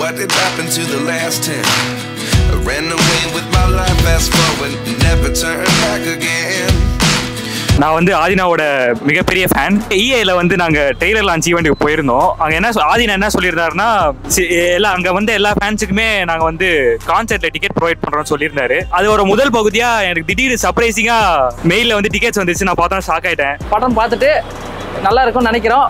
what did happen to the last ten? I ran away with my life, fast forward, never turn back again. நான் வந்து ஆதினாவோட மிகப்பெரிய fan இஏல வந்து நாங்க Taylor launch ஈவெண்ட்டுக்கு போயிருந்தோம் அங்க என்ன சொ- ஆதினா என்ன சொல்லியிருந்தாருன்னா சி- எல்லாம் அங்க வந்து எல்லா ஃபேன்ஸுக்குமே நாங்க வந்து கான்சர்ட்ல டிக்கெட் ப்ரொவைட் பண்றோம்னு சொல்லியிருந்தாரு அது ஒரு முதல் பகுதியா எனக்கு திடீர்னு சர்ப்ரைசிங்கா மெயில்ல வந்து டிக்கெட்ஸ் வந்துச்சு நான் பார்த்தா ஷாக் ஆயிட்டேன் படம் பார்த்துட்டு நல்லா இருக்கும்னு நினைக்கிறோம்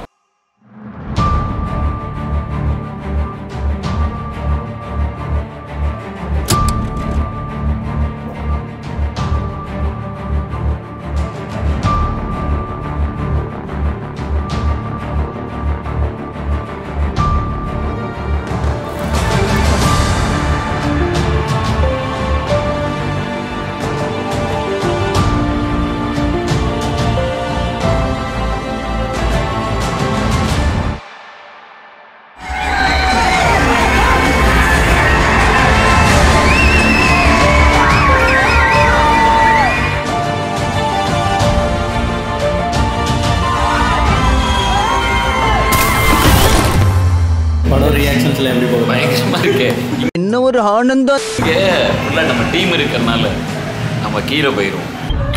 படம் ரியாக்ஷன்ஸ்ல எப்படி போகுது பயங்கரமா இருக்கு என்ன ஒரு ஆனந்தம் இங்கே ஃபுல்லாக நம்ம டீம் இருக்கிறனால நம்ம கீழே போயிடுவோம்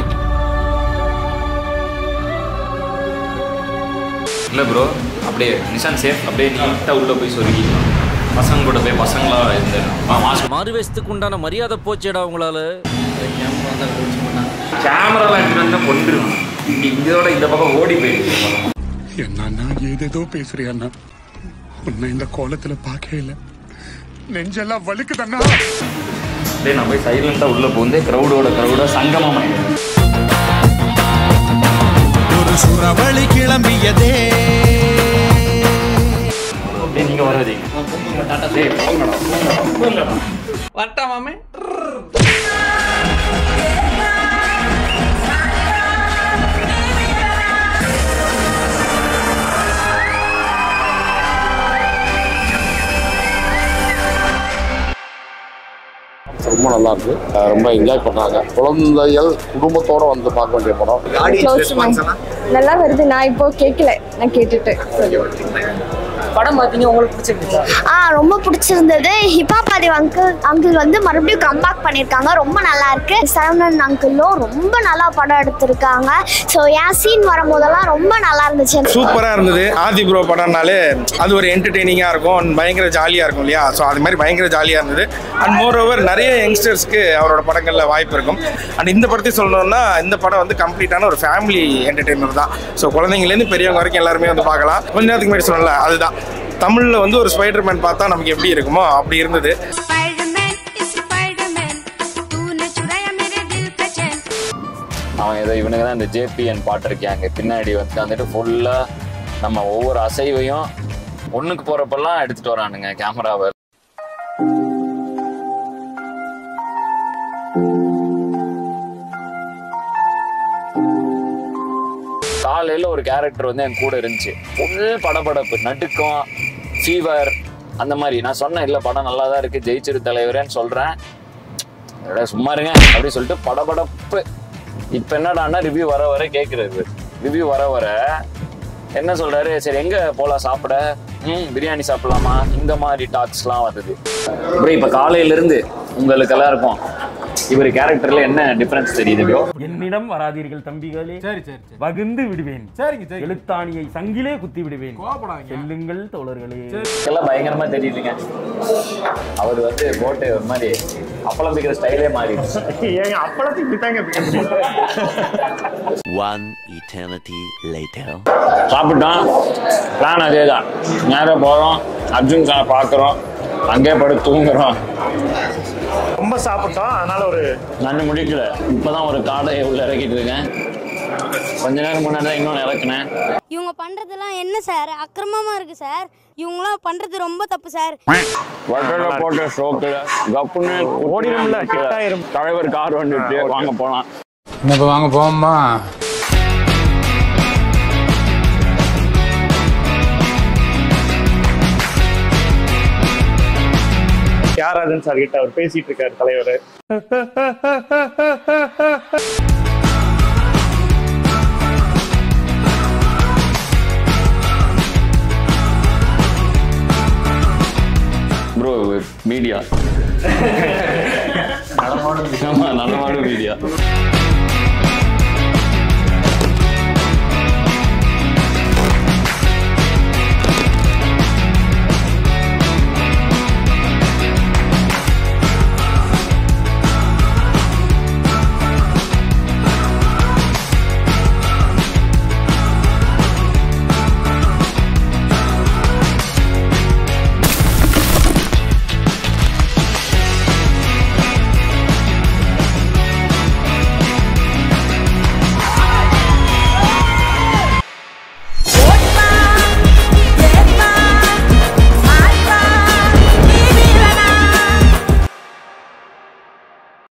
இல்லை ப்ரோ அப்படியே நிஷான் சேஃப் அப்படியே நீட்டாக உள்ளே போய் சொருகிக்கலாம் பசங்க கூட போய் பசங்களா இந்த மாஸ்க் மாறு வேஷத்துக்கு உண்டான மரியாதை போச்சேடா உங்களால கேமராலாம் எடுத்துட்டு வந்து கொண்டுருவான் இங்கே இதோட இந்த பக்கம் ஓடி போயிருக்கு என்னன்னா ஏதேதோ பேசுறியா அண்ணா உன்னை இந்த கோலத்துல பார்க்கவே இல்லை நெஞ்செல்லாம் வலிக்குதண்ணா அப்படியே நான் போய் சைலண்டாக உள்ளே போந்து க்ரௌடோட க்ரௌடாக சங்கமம் ஆயிடுவேன் ஒரு சுறவழி கிளம்பியதே அப்படியே நீங்கள் வராதீங்க டேய், போங்கடா, போங்கடா. வரட்டா மாமே ரொம்ப நல்லா இருக்கு அஹ் ரொம்ப என்ஜாய் பண்ணாங்க குழந்தைகள் குடும்பத்தோட வந்து பார்க்க வேண்டிய படம் நல்லா வருது நான் இப்போ கேட்கல நான் கேட்டுட்டு படம் பார்த்தீங்க உங்களுக்கு பிடிச்சிருந்துச்சா ஆ ரொம்ப பிடிச்சிருந்தது ஹிப்பாபாதி அங்கிள் அங்கிள் வந்து மறுபடியும் கம்பேக் பண்ணியிருக்காங்க ரொம்ப நல்லா இருக்கு சரவணன் அங்கிளும் ரொம்ப நல்லா படம் எடுத்திருக்காங்க ஸோ என் சீன் வரும்போதெல்லாம் ரொம்ப நல்லா இருந்துச்சு சூப்பராக இருந்தது ஆதி ப்ரோ படம்னாலே அது ஒரு என்டர்டெய்னிங்காக இருக்கும் and பயங்கர ஜாலியாக இருக்கும் இல்லையா ஸோ அது மாதிரி பயங்கர ஜாலியாக இருந்தது அண்ட் மோர் ஓவர் நிறைய யங்ஸ்டர்ஸ்க்கு அவரோட படங்களில் வாய்ப்பு இருக்கும் அண்ட் இந்த படத்தை சொல்லணும்னா இந்த படம் வந்து கம்ப்ளீட்டான ஒரு ஃபேமிலி என்டர்டெய்னர் தான் ஸோ குழந்தைங்கலேருந்து பெரியவங்க வரைக்கும் எல்லாருமே வந்து பார்க்கலாம் கொஞ்ச நேரத்துக்கு முன்னாடி சொன்னல அதுதான் தமிழில் வந்து ஒரு ஸ்பைடர்மேன் பார்த்தா நமக்கு எப்படி இருக்குமோ அப்படி இருந்தது அவன் ஏதோ இவனுங்க தான் இந்த ஜேபிஎன் பாட்டு இருக்காங்க பின்னாடி வந்து வந்துட்டு ஃபுல்லாக நம்ம ஒவ்வொரு அசைவையும் ஒண்ணுக்கு போறப்பெல்லாம் எடுத்துட்டு வரானுங்க கேமராவை காலையில ஒரு கேரக்டர் வந்து என் கூட இருந்துச்சு ஃபுல் படபடப்பு நடுக்கம் ஃபீவர் அந்த மாதிரி நான் சொன்னேன் இல்ல படம் நல்லா தான் இருக்கு ஜெயிச்சிரு தலைவரேன்னு சொல்றேன் அட, சும்மா இருங்க அப்படி சொல்லிட்டு படபடப்பு இப்ப என்னடான்னா ரிவ்யூ வர வர கேக்குறது ரிவ்யூ வர வர என்ன சொல்றாரு சரி எங்க போலாம் சாப்பிட ம் பிரியாணி சாப்பிடலாமா இந்த மாதிரி டாக்ஸ்லாம் வருது ப்ரோ இப்ப காலையில இருந்து உங்களுக்கு எல்லாருக்கும் இவர் கேரக்டர்ல என்ன டிஃபரன்ஸ் தெரியுது ப்ரோ என்னிடம் வராதீர்கள் தம்பிகளே சரி சரி வகுந்து விடுவேன் சரிங்க சரி எழுத்தாணியை சங்கிலே குத்தி விடுவேன் செல்லுங்கள் தோழர்களே எல்லாம் பயங்கரமா தெரியுதுங்க அவர் வந்து போட்டு ஒரு மாதிரி அப்பளம் பிக்கிற ஸ்டைலே மாறிடுச்சு ஏங்க அப்பளத்துக்கு இப்படித்தாங்க One eternity later. சாப்பிட்டோம் பிளான் அதே தான் நேரம் போகிறோம் அர்ஜுன் சார் பார்க்குறோம் அங்கே படுத்து தூங்குறோம் ரொம்ப சாப்பிட்டோம் அதனால ஒரு நான் முடிக்கல இப்போதான் ஒரு காடை உள்ள இறக்கிட்டு இருக்கேன் கொஞ்ச நேரம் முன்னாடி தான் இன்னொன்று இறக்குனேன் இவங்க பண்றதெல்லாம் என்ன சார் அக்கிரமமா இருக்கு சார் இவங்களாம் பண்றது ரொம்ப தப்பு சார் வட்டல போட்ட ஷோக்கில் கப்புன்னு ஓடிடும்ல, hit ஆயிரும். தலைவர் கார் வந்துட்டு வாங்க போலாம் இப்போ வாங்க போமா யாராதுன்னு சார் கிட்ட அவர் பேசிட்டு இருக்காரு தலைவர் ப்ரோ மீடியா ஆமா நடமாடும் மீடியா